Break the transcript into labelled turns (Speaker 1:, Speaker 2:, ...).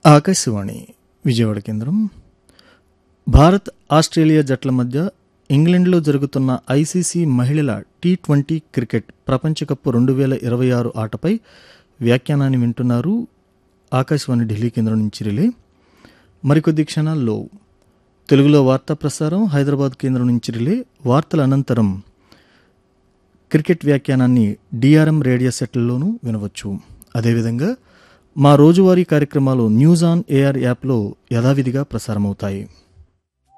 Speaker 1: ఆకాశవాణి విజయవాడ కేంద్రం భారత్ ఆస్ట్రేలియా జట్ల మధ్య ఇంగ్లండ్లో జరుగుతున్న ఐసీసీ మహిళల టీ ట్వంటీ క్రికెట్ ప్రపంచ కప్ రెండు వేల ఇరవై ఆరు ఆటపై వ్యాఖ్యానాన్ని వింటున్నారు ఆకాశవాణి ఢిల్లీ కేంద్రం నుంచి రిలే మరికొద్ది క్షణాల్లో తెలుగులో వార్తా ప్రసారం హైదరాబాద్ కేంద్రం నుంచి రిలే వార్తల అనంతరం క్రికెట్ వ్యాఖ్యానాన్ని డిఆర్ఎం రేడియో సెట్లలోనూ వినవచ్చు అదేవిధంగా మా రోజువారీ కార్యక్రమాలు న్యూస్ ఆన్ ఏఆర్ యాప్లో యథావిధిగా ప్రసారమవుతాయి